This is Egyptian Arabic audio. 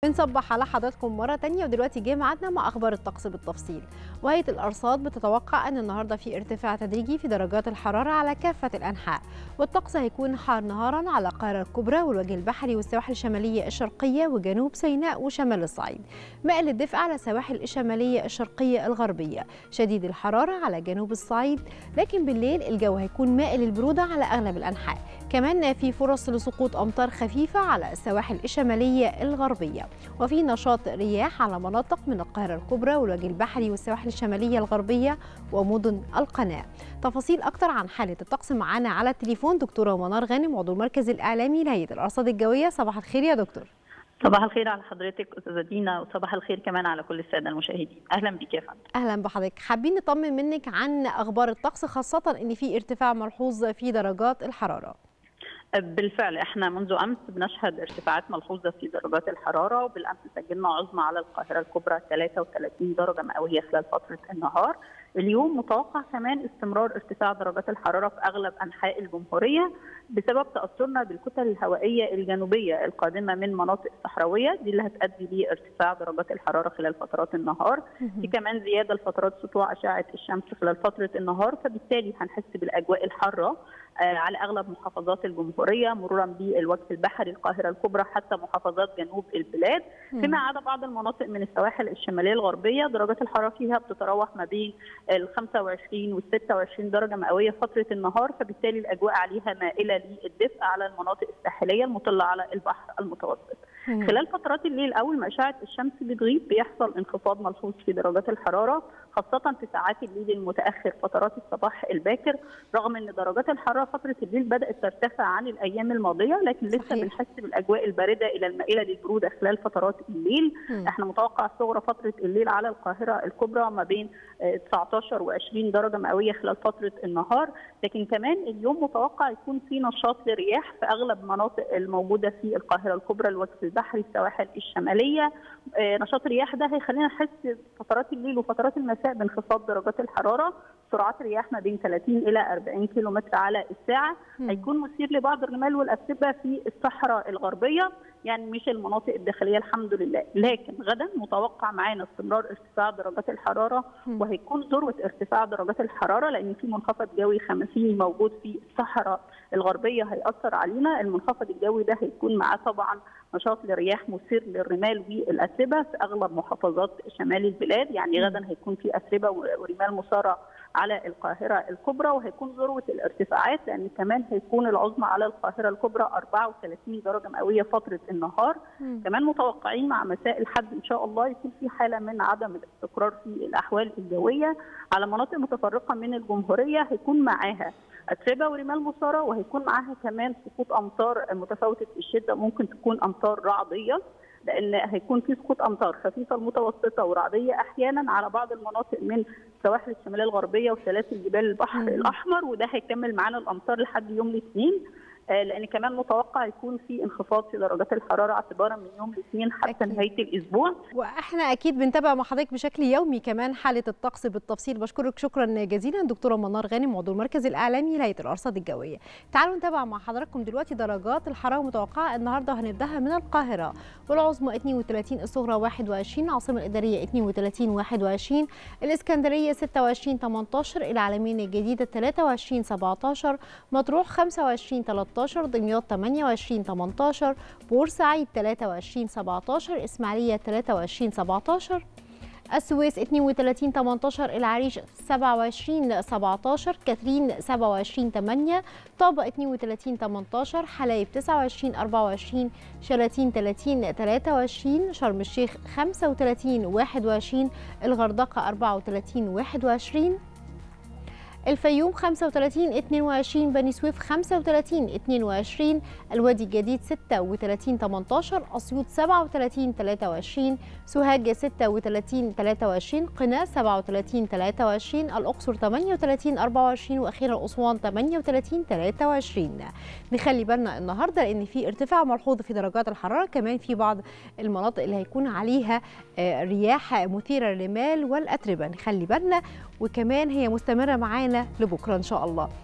بنصبح على حضراتكم مرة تانية ودلوقتي جه ميعادنا مع أخبار الطقس بالتفصيل وهيئة الأرصاد بتتوقع أن النهاردة في ارتفاع تدريجي في درجات الحرارة على كافة الأنحاء والطقس هيكون حار نهارا على القاهرة الكبرى والوجه البحري والسواحل الشمالية الشرقية وجنوب سيناء وشمال الصعيد مائل الدفء على السواحل الشمالية الشرقية الغربية شديد الحرارة على جنوب الصعيد لكن بالليل الجو هيكون مائل البرودة على أغلب الأنحاء كمان في فرص لسقوط أمطار خفيفة على السواحل الشمالية الغربية وفي نشاط رياح على مناطق من القاهرة الكبرى والوجه البحري والسواحل الشمالية الغربية ومدن القناة تفاصيل أكتر عن حالة الطقس معانا على التليفون دكتورة منار غانم عضو المركز الإعلامي لهيئة الأرصاد الجوية صباح الخير يا دكتور صباح الخير على حضرتك استاذه دينا وصباح الخير كمان على كل الساده المشاهدين اهلا بك يا فندم اهلا بحضرتك حابين نطمن منك عن اخبار الطقس خاصه ان في ارتفاع ملحوظ في درجات الحراره بالفعل احنا منذ امس بنشهد ارتفاعات ملحوظه في درجات الحراره وبالامس سجلنا عظمى على القاهره الكبرى 33 درجه مئويه خلال فتره النهار اليوم متوقع كمان استمرار ارتفاع درجات الحراره في اغلب انحاء الجمهوريه بسبب تاثرنا بالكتل الهوائيه الجنوبيه القادمه من مناطق صحراويه دي اللي هتؤدي لارتفاع درجات الحراره خلال فترات النهار في كمان زياده لفترات سطوع اشعه الشمس خلال فتره النهار فبالتالي هنحس بالاجواء الحاره على اغلب محافظات الجمهوريه مرورا بالوجه البحري القاهره الكبرى حتى محافظات جنوب البلاد فيما عدا بعض المناطق من السواحل الشماليه الغربيه درجات الحراره فيها بتتراوح ما بين ال 25 وال 26 درجه مئويه فتره النهار فبالتالي الاجواء عليها مائله للدفء على المناطق الساحليه المطله على البحر المتوسط. خلال فترات الليل اول ما اشعه الشمس بتغيب بيحصل انخفاض ملحوظ في درجات الحراره خاصه في ساعات الليل المتاخر فترات الصباح الباكر رغم ان درجات الحراره فتره الليل بدات ترتفع عن الايام الماضيه لكن لسه صحيح. بنحس بالاجواء البارده الى المائله للبروده خلال فترات الليل م. احنا متوقع الصغرى فتره الليل على القاهره الكبرى ما بين 19 و20 درجه مئويه خلال فتره النهار لكن كمان اليوم متوقع يكون في نشاط لرياح في اغلب مناطق الموجوده في القاهره الكبرى الوجه البحري السواحل الشماليه نشاط الرياح ده هيخلينا نحس فترات الليل وفترات المساء بانخفاض درجات الحراره سرعات رياح ما بين 30 الى 40 كيلو متر على الساعه م. هيكون مثير لبعض الرمال والاتربه في الصحراء الغربيه يعني مش المناطق الداخليه الحمد لله لكن غدا متوقع معانا استمرار ارتفاع درجات الحراره م. وهيكون ذروه ارتفاع درجات الحراره لان في منخفض جوي خمسيني موجود في الصحراء الغربيه هياثر علينا المنخفض الجوي ده هيكون معاه طبعا نشاط لرياح مثير للرمال والاتربه في اغلب محافظات شمال البلاد يعني غدا هيكون في اتربه ورمال مثاره على القاهرة الكبرى وهيكون ذروة الارتفاعات لأن كمان هيكون العظمى على القاهرة الكبرى 34 درجة مئوية فترة النهار م. كمان متوقعين مع مساء الحد إن شاء الله يكون في حالة من عدم الاستقرار في الأحوال الجوية على مناطق متفرقة من الجمهورية هيكون معاها اتربه ورمال مثاره وهيكون معاها كمان سقوط امطار متفاوته الشده ممكن تكون امطار رعديه لان هيكون في سقوط امطار خفيفه المتوسطه ورعديه احيانا على بعض المناطق من السواحل الشماليه الغربيه وسلاسل جبال البحر مم. الاحمر وده هيكمل معانا الامطار لحد يوم الاثنين لان كمان متوقع يكون في انخفاض في درجات الحراره اعتبارا من يوم الاثنين حتى أكيد. نهايه الاسبوع واحنا اكيد بنتابع مع حضرتك بشكل يومي كمان حاله الطقس بالتفصيل بشكرك شكرا جزيلا دكتوره منار غانم عضو المركز الاعلامي لهيئه الارصاد الجويه تعالوا نتابع مع حضراتكم دلوقتي درجات الحراره المتوقعه النهارده هنبداها من القاهره والعظمى 32 الصغرى 21 العاصمه الاداريه 32 21 الاسكندريه 26 18 العلمين الجديده 23 17 مطروح 25 13 13 دمياط 28 18 بورسعيد 23 17 اسماعيليه 23 17 السويس 32 18 العريش 27 17 كاترين 27 8 طابة 32 18 حلايب 29 24 شلاتين 30 23 شرم الشيخ 35 21 الغردقة 34 21 الفيوم 35 22 بني سويف 35 22 الوادي الجديد 36 18 اسيوط 37 23 سوهاج 36 23 قنا 37 23 الاقصر 38 24 واخيرا اسوان 38 23 نخلي بالنا النهارده لان في ارتفاع ملحوظ في درجات الحراره كمان في بعض المناطق اللي هيكون عليها رياح مثيره للرمال والاتربه نخلي بالنا وكمان هي مستمره معانا لبكره ان شاء الله